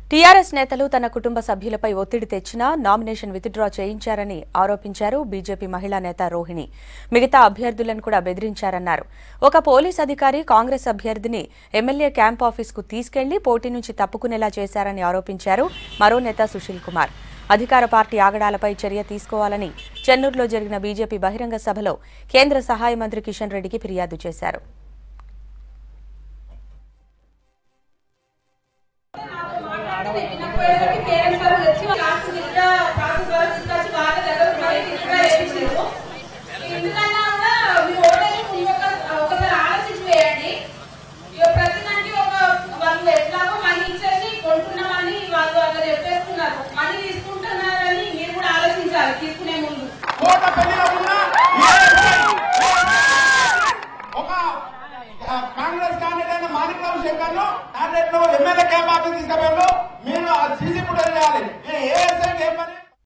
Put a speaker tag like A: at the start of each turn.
A: TRS నేతలు తన కుటుంబ సభ్యులపై ఒత్తిడి తెచ్చినా నామినేషన్ విత్డ్రా చేయించారని ఆరోపించారు బీజేపీ మహిళా నేత రోహిణి మిగతా అభ్యర్థులను కూడా బెదిరించారన్నారు ఒక పోలీస్ అధికారి కాంగ్రెస్ అభ్యర్థిని ఎమ్మెల్యే క్యాంప్ ఆఫీస్కు తీసుకెళ్లి పోటీ నుంచి తప్పుకునేలా చేశారని ఆరోపించారు మరో నేత సుశీల్ కుమార్ అధికార పార్టీ ఆగడాలపై చర్య తీసుకోవాలని చెన్నూరులో జరిగిన బీజేపీ బహిరంగ సభలో కేంద్ర సహాయ మంత్రి కిషన్ రెడ్డికి ఫిర్యాదు చేశారు
B: చిన్నపోయేసరికి పేరెంట్స్ వాళ్ళు వచ్చి క్లాస్ విత్డ్రా ప్రాసెస్ ద్వారా తీసుకొచ్చి వాళ్ళ దగ్గర మళ్ళీ విత్డ్రా చేయించారు ఎందుకన్నా కూడా మీ ఓటేసి ముందు ఒక ఒకసారి ఆలోచించి వేయండి ఇక ప్రతి దానికి ఒక వాళ్ళు ఎట్లాగో మనీ ఇచ్చేసి కొంటున్నామని వాళ్ళు అట్లా చెప్పేస్తున్నారు మనీ తీసుకుంటున్నారని మీరు కూడా ఆలోచించాలి తీసుకునే ముందు
C: కోట పెళ్లిలో ఉన్న ఒక ఆ, కాంగ్రెస్ క్యాండిడేట్ అయిన మాణిక్రావు శంకర్ ను టార్గెట్ లో ఎమ్మెల్యే క్యాంప్ ఆఫీస్ తీసుకుపోయారు